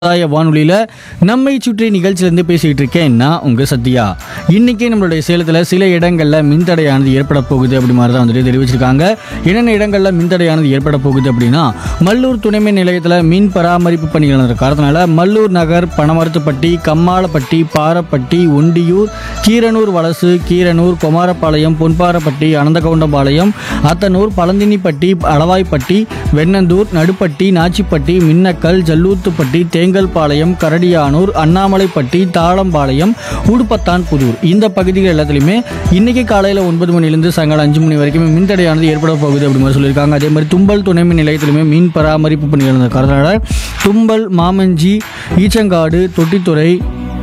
சமுதாய வானொலியில் நம்மை சுற்றி நிகழ்ச்சியிலேருந்து பேசிகிட்டு இருக்கேன் நான் உங்கள் சத்யா இன்றைக்கி நம்மளுடைய சேலத்தில் சில இடங்களில் மின்தடையானது ஏற்பட போகுது அப்படி மாதிரி தான் வந்துட்டு தெரிவிச்சிருக்காங்க என்னென்ன இடங்களில் மின்தடையானது ஏற்பட போகுது அப்படின்னா மல்லூர் துணைமின் நிலையத்தில் மின் பராமரிப்பு பணிகள் நடக்கிற காரணத்தினால மல்லூர் நகர் பனமரத்துப்பட்டி கம்மாளப்பட்டி பாரப்பட்டி ஒண்டியூர் கீரனூர் வலசு கீரனூர் குமாரபாளையம் பொன்பாரப்பட்டி அனந்தகவுண்டம்பாளையம் அத்தனூர் பழந்தினிப்பட்டி அளவாய்ப்பட்டி வெண்ணந்தூர் நடுப்பட்டி நாச்சிப்பட்டி மின்னக்கல் ஜல்லூத்துப்பட்டி தேங்கல்பாளையம் கரடியானூர் அண்ணாமலைப்பட்டி தாளம்பாளையம் உடுப்பத்தான் புதூர் இந்த பகுதிகள் எல்லாத்துலேயுமே இன்னைக்கு காலையில் ஒன்பது மணிலேருந்து சாயங்காலம் அஞ்சு மணி வரைக்கும் மின்தடையானது ஏற்பட போகுது அப்படி மாதிரி சொல்லியிருக்காங்க அதே மாதிரி தும்பல் துணை மின் நிலையத்திலுமே மின் பராமரிப்பு பணிகள் நடந்த காரணத்தினால தும்பல் மாமஞ்சி ஈச்சங்காடு தொட்டித்துறை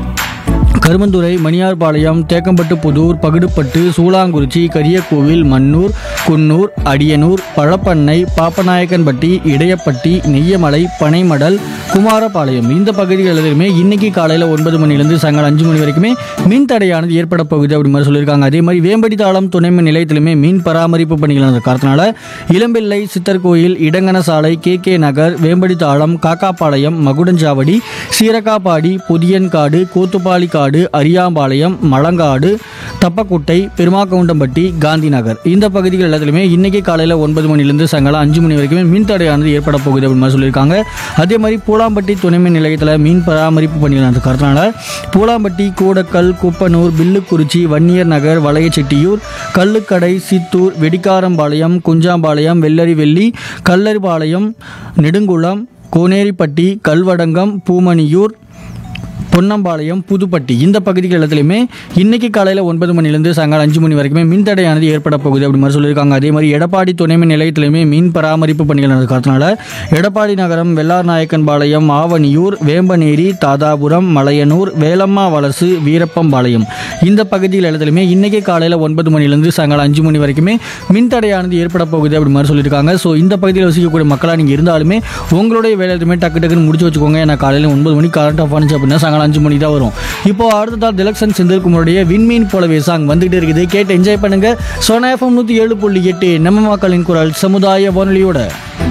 கருமந்துறை மணியார்பாளையம் தேக்கம்பட்டு புதூர் பகுடுப்பட்டு சூளாங்குறிச்சி கரியக்கோவில் மன்னூர் குன்னூர் அடியனூர் பழப்பண்ணை பாப்பநாயக்கன்பட்டி இடையப்பட்டி நெய்யமலை பனைமடல் குமாரபாளையம் இந்த பகுதிகள் எல்லாத்துலையுமே இன்னைக்கு காலையில் ஒன்பது மணிலேருந்து சாயங்காலம் அஞ்சு மணி வரைக்குமே மின் தடையானது ஏற்பட போகுது அப்படி மாதிரி சொல்லியிருக்காங்க அதே மாதிரி வேம்படி தாளம் துணை மின் நிலையத்திலுமே மின் பராமரிப்பு பணிகள் நடந்த காரணத்தினால இளம்பிள்ளை சித்தர் கோயில் இடங்கன சாலை கே கே நகர் வேம்படி தாளம் காக்காப்பாளையம் மகுடஞ்சாவடி சீரக்காப்பாடி புதியன்காடு கூத்துப்பாலிக்காடு அரியாம்பாளையம் மலங்காடு தப்பக்குட்டை பெருமாக்கவுண்டம்பட்டி காந்தி நகர் இந்த பகுதிகள் எல்லாத்துலையுமே இன்னைக்கு காலையில் ஒன்பது மணிலேருந்து சாயங்காலம் அஞ்சு மணி வரைக்குமே மின் தடையானது ஏற்பட போகுது அப்படின்னு மாதிரி சொல்லியிருக்காங்க அதே மாதிரி பூலாம்பட்டி துணைமின் நிலையத்தில் மீன் பராமரிப்பு பணிகள் நடந்த காரணத்தினால பூலாம்பட்டி கூடக்கல் குப்பனூர் பில்லுக்குறிச்சி வன்னியர் நகர் வளையச்செட்டியூர் கல்லுக்கடை சித்தூர் வெடிக்காரம்பாளையம் குஞ்சாம்பாளையம் வெள்ளரிவெள்ளி கல்லரிபாளையம் நெடுங்குளம் கோனேரிப்பட்டி கல்வடங்கம் பூமணியூர் பொன்னம்பாளையம் புதுப்பட்டி இந்த பகுதிகள் எல்லாத்துலையுமே இன்னைக்கு காலையில் ஒன்பது மணிலேருந்து சாயங்காலம் அஞ்சு மணி வரைக்குமே மின்தடையானது ஏற்பட போகுது அப்படி மாதிரி சொல்லியிருக்காங்க அதே மாதிரி எடப்பாடி துணைமின் நிலையத்திலையுமே மின் பராமரிப்பு பணிகள் நடந்த காரணத்தினால எடப்பாடி நகரம் வெள்ளார் நாயக்கன்பாளையம் ஆவணியூர் வேம்பநேரி தாதாபுரம் மலையனூர் வேலம்மா வலசு வீரப்பம்பாளையம் இந்த பகுதிகள் எல்லாத்துலையுமே இன்னைக்கு காலையில் ஒன்பது மணிலேருந்து சாயங்காலம் அஞ்சு மணி வரைக்குமே மின்தடையானது ஏற்பட போகுது அப்படி மாதிரி சொல்லியிருக்காங்க ஸோ இந்த பகுதியில் வசிக்கக்கூடிய மக்களாக நீங்கள் இருந்தாலுமே உங்களுடைய வேலை எதுவுமே டக்கு டக்குன்னு முடிச்சு வச்சுக்கோங்க ஏன்னா காலையில் ஒன்பது மணி கரண்ட் ஆஃப் ஆனிச்சு அப்படின்னா சாயங்காலம் அஞ்சு மணி தான் வரும் இப்போ அடுத்ததால் திலக்ஷன் செந்தில்குமாருடைய விண்மீன் போலவே சாங் வந்துகிட்டே இருக்குது கேட்டு என்ஜாய் பண்ணுங்க சோனா எஃப்எம் நூற்றி ஏழு புள்ளி எட்டு நம்ம மக்களின் குரல் சமுதாய வானொலியோட